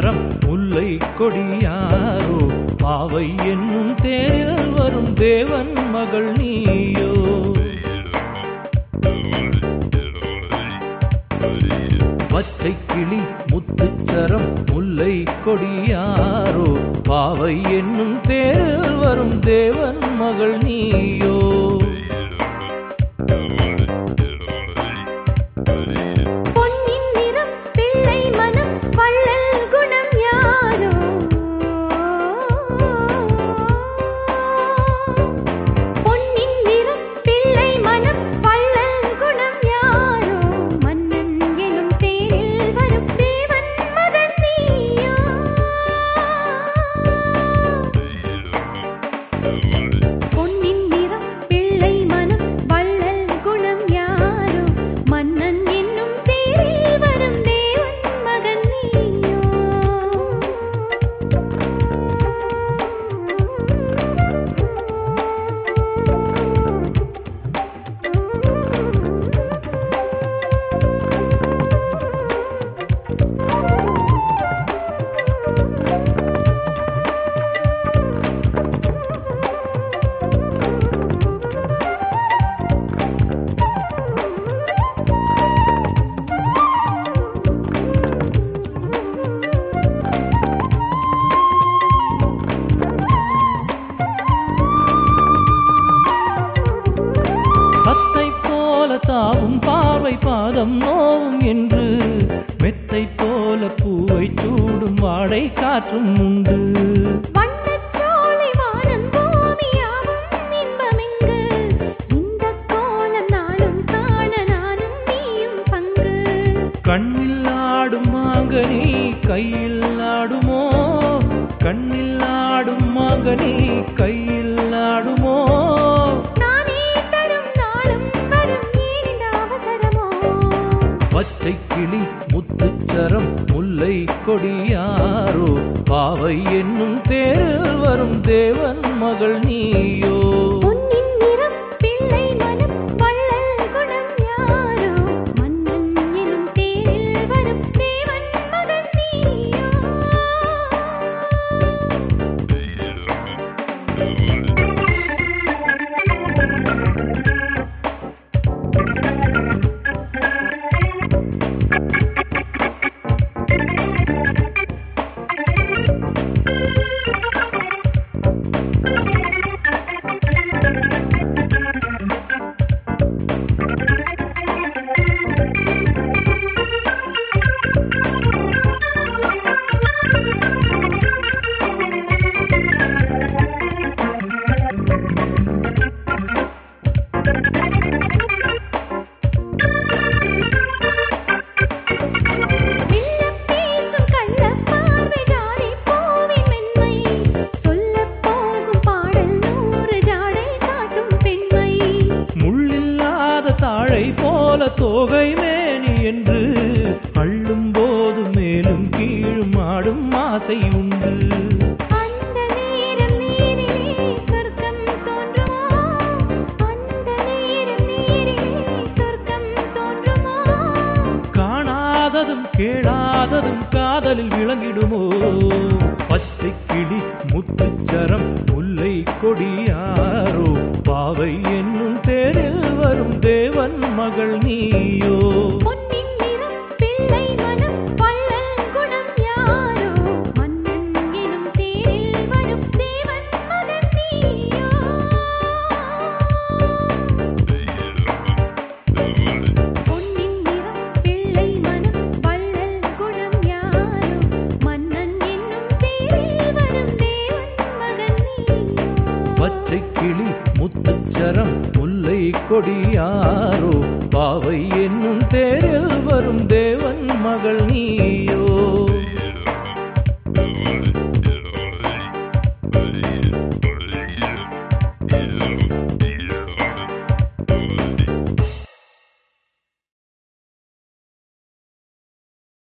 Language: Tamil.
முத்துச்சரம் முல்லை கொடியாரோ பாவை என்னும் தேரில் வரும் தேவன் மகள் நீயோ பச்சை கிளி முத்துச்சரம் முல்லை கொடியாரோ பாவை என்னும் தேரில் வரும் தேவன் மகள் நீயோ பொன்னின் நிறம் பிள்ளை மனம் வள்ளல் குணம் யாரோ பொன்னின் நிறம் பிள்ளை மனம் வள்ளல் குணம் யாரோ மன்னன் எனும் தேரில் வரும் தேவன் மகன் நீயோ பொன்னின் நிறம் பிள்ளை மனம் வள்ளல் குணம் யாரோ மன்னன் என்னும் தேரில் வரும் தேவன் மகன் நீயோ பத்தை போல தாவும் பார்வை பாதம் நோவும் என்று மெத்தை போல பூவை சூடும் வாடை காற்றும் உண்டு வண்ணச்சோலை வானம் பூமியாவும் இன்பமெங்கு இந்தக் கோலம் நாளும் காண நானும் நீயும் பங்கு கண்ணில் ஆடும் மாங்கனி கையில் ஆடுமோ கண்ணில் ஆடும் மாங்கனி கையில் ஆடுமோ நானே தரும் நாளும் வரும் ஏன் இந்த அவசரமோ பச்சை கிளி முத்துச்சரம் முல்லை கொடியாரோ பாவை என்னும் தேரில் வரும் தேவன் மகள் நீயோ பொன்னின் நிறம் பிள்ளை மனம் வள்ளல் குணம் யாரோ மன்னன் எனும் தேரில் வரும் தேவன் மகன் நீயோ வில்லப் பேசும் கள்ளப் பார்வை ஜாடை பூவின் மென்மை சொல்லப் போகும் பாடல் நூறு ஜாடை காட்டும் பெண்மை முள்ளில்லாத தாழை போல தோகை மேனி என்று அள்ளும் போது மேலும் கீழும் ஆடும் ஆசை உண்டு அந்த நேரம் நீரிலே சொர்க்கம் தோன்றுமோ அந்த நேரம் நீரிலே சொர்க்கம் தோன்றுமோ காணாததும் கேளாததும் காதலில் விளங்கிடுமோ பச்சை கிளி முத்துச்சரம் முல்லை கொடியாரோ பாவை என்னும் தேரில் வரும் தேவன் மகள் நீயோ பொன்னின் நிறம் பிள்ளை மனம் வள்ளல் குணம் யாரோ மன்னன் எனும் தேரில் வரும் தேவன் மகன் நீயோ பொன்னின் நிறம் பிள்ளை மனம் வள்ளல் குணம் யாரோ மன்னன் என்னும் தேரில் வரும் தேவன் மகன் நீயோ பச்சை கிளி முத்துச்சரம் முல்லை கொடியாரோ பாவை என்னும் தேரில் வரும் தேவன் மகள் நீயோ Yeah.